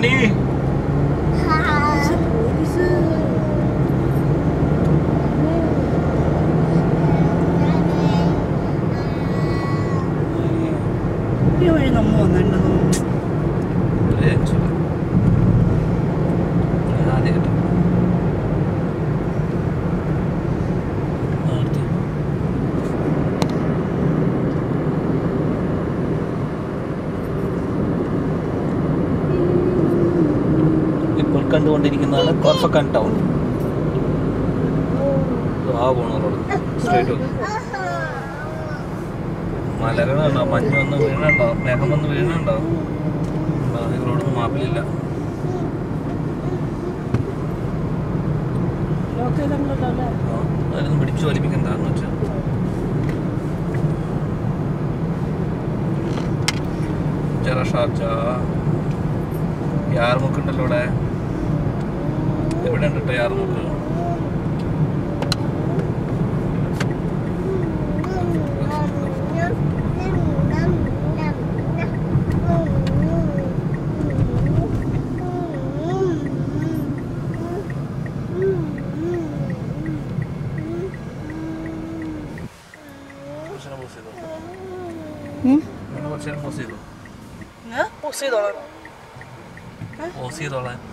ജെനി ഈ വഴി നമ്മ വന്നിട്ടുണ്ടോ ആദ്യമായിട്ട് ഇപ്പോൾ കണ്ടുകൊണ്ടിരിക്കുന്നതാണ് കോർഫക്കാൻ ടൗൺ ആ പോണ റോഡ് സ്ട്രേറ്റ് മലകളുണ്ടോ മഞ്ഞ് വന്ന് വീണുണ്ടോ മേഘം വന്ന് വീണുണ്ടോ ഈ റോഡൊന്നും മാപ്പിലില്ല ലോക്ക് ചെയ്തിട്ടുണ്ടല്ലോ അല്ലേ ആ, അതിലൊന്നും പിടിച്ചു വലിപ്പിക്കണ്ടെന്ന് വെച്ചാൽ ജറ ഷാർജ യാർമുക്ക് ഉണ്ടല്ലോ ഇവിടെ എവിടെ ഉണ്ട് കേട്ടോ യാർമുക്ക് കുറച്ച് നേരം pause ചെയ്തോ. ഇങ്ങനെ കുറച്ച് നേരം pause ചെയ്തോ. പൂസ് ചെയ്തോളാം Pause ചെയ്തോളാൻ